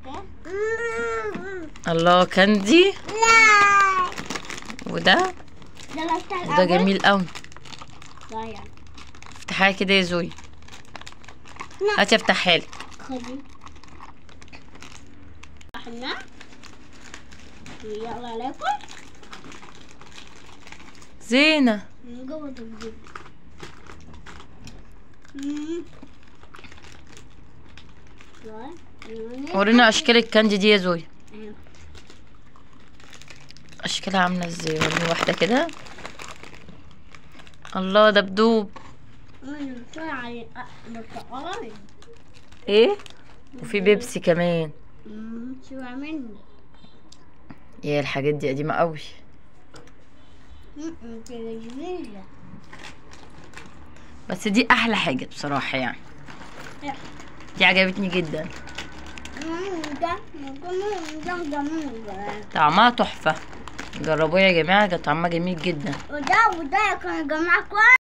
ده الله كاندي لا وده ده اللي بتاع وده الأول جميل قوي لا يعني افتحها كده يا زوي لا. هاتي افتحها لك خدي احنا يلا ناكل زينة من جوه تجيب ورينا اشكال الكاندي دي يا زوي اشكالها عاملة ازاي وريني واحدة كده الله دبدوب ايه وفي بيبسي كمان شو عملنا؟ يا الحاجات دي قديمة قوي جميلة بس دي احلى حاجة بصراحة يعني دي عجبتني جدا ده ده جميل طعمها تحفة جربوها يا جماعة ده طعمها جميل جدا وده وده كان جماعة كويس